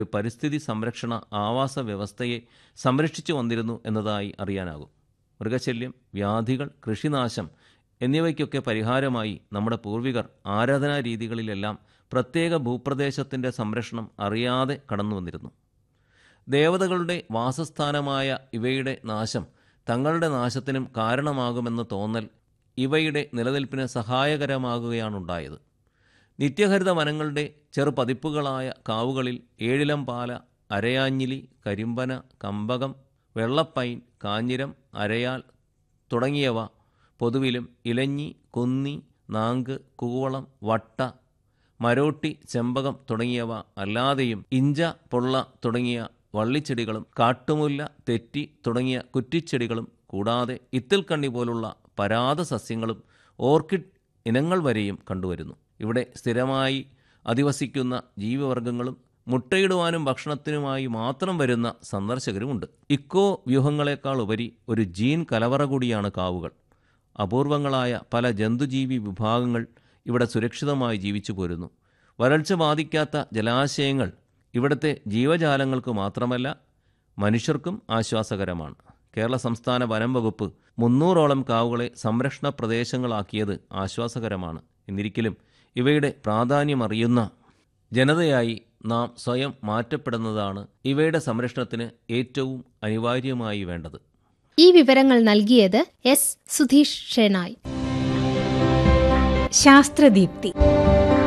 പരിസ്ഥിതി സംരക്ഷണ ആവാസ വ്യവസ്ഥയെ സംരക്ഷിച്ചു വന്നിരുന്നു എന്നതായി അറിയാനാകും മൃഗശല്യം വ്യാധികൾ കൃഷിനാശം എന്നിവയ്ക്കൊക്കെ പരിഹാരമായി നമ്മുടെ പൂർവികർ ആരാധനാ രീതികളിലെല്ലാം പ്രത്യേക ഭൂപ്രദേശത്തിൻ്റെ സംരക്ഷണം അറിയാതെ കടന്നു വന്നിരുന്നു ദേവതകളുടെ വാസസ്ഥാനമായ ഇവയുടെ നാശം തങ്ങളുടെ നാശത്തിനും കാരണമാകുമെന്ന തോന്നൽ ഇവയുടെ നിലനിൽപ്പിന് സഹായകരമാകുകയാണുണ്ടായത് നിത്യഹരിത വനങ്ങളുടെ ചെറുപതിപ്പുകളായ കാവുകളിൽ ഏഴിലം പാല അരയാഞ്ഞിലി കരിമ്പന കമ്പകം വെള്ളപ്പൈൻ കാഞ്ഞിരം അരയാൽ തുടങ്ങിയവ പൊതുവിലും ഇലഞ്ഞി കുന്നി നാങ്ക് കൂവളം വട്ട മരോട്ടി ചെമ്പകം തുടങ്ങിയവ അല്ലാതെയും ഇഞ്ച പൊള്ള തുടങ്ങിയ വള്ളിച്ചെടികളും കാട്ടുമുല്ല തെറ്റി തുടങ്ങിയ കുറ്റിച്ചെടികളും കൂടാതെ ഇത്തിൽക്കണ്ണി പോലുള്ള പരാത സസ്യങ്ങളും ഓർക്കിഡ് ഇനങ്ങൾ വരെയും കണ്ടുവരുന്നു ഇവിടെ സ്ഥിരമായി അധിവസിക്കുന്ന ജീവിവർഗങ്ങളും മുട്ടയിടുവാനും ഭക്ഷണത്തിനുമായി മാത്രം വരുന്ന സന്ദർശകരുമുണ്ട് ഇക്കോ വ്യൂഹങ്ങളെക്കാൾ ഉപരി ഒരു ജീൻ കലവറ കൂടിയാണ് കാവുകൾ അപൂർവങ്ങളായ പല ജന്തുജീവി വിഭാഗങ്ങൾ ഇവിടെ സുരക്ഷിതമായി ജീവിച്ചു പോരുന്നു വരൾച്ച ബാധിക്കാത്ത ജലാശയങ്ങൾ ഇവിടുത്തെ ജീവജാലങ്ങൾക്ക് മാത്രമല്ല മനുഷ്യർക്കും ആശ്വാസകരമാണ് കേരള സംസ്ഥാന വനം വകുപ്പ് മുന്നൂറോളം കാവുകളെ സംരക്ഷണ പ്രദേശങ്ങളാക്കിയത് ആശ്വാസകരമാണ് എന്നിരിക്കലും ഇവയുടെ പ്രാധാന്യമറിയുന്ന ജനതയായി നാം സ്വയം മാറ്റപ്പെടുന്നതാണ് ഇവയുടെ സംരക്ഷണത്തിന് ഏറ്റവും അനിവാര്യമായി വേണ്ടത് ഈ വിവരങ്ങൾ നൽകിയത് എസ് സുധീഷ് ഷെനായ് ശാസ്ത്രദീപ്തി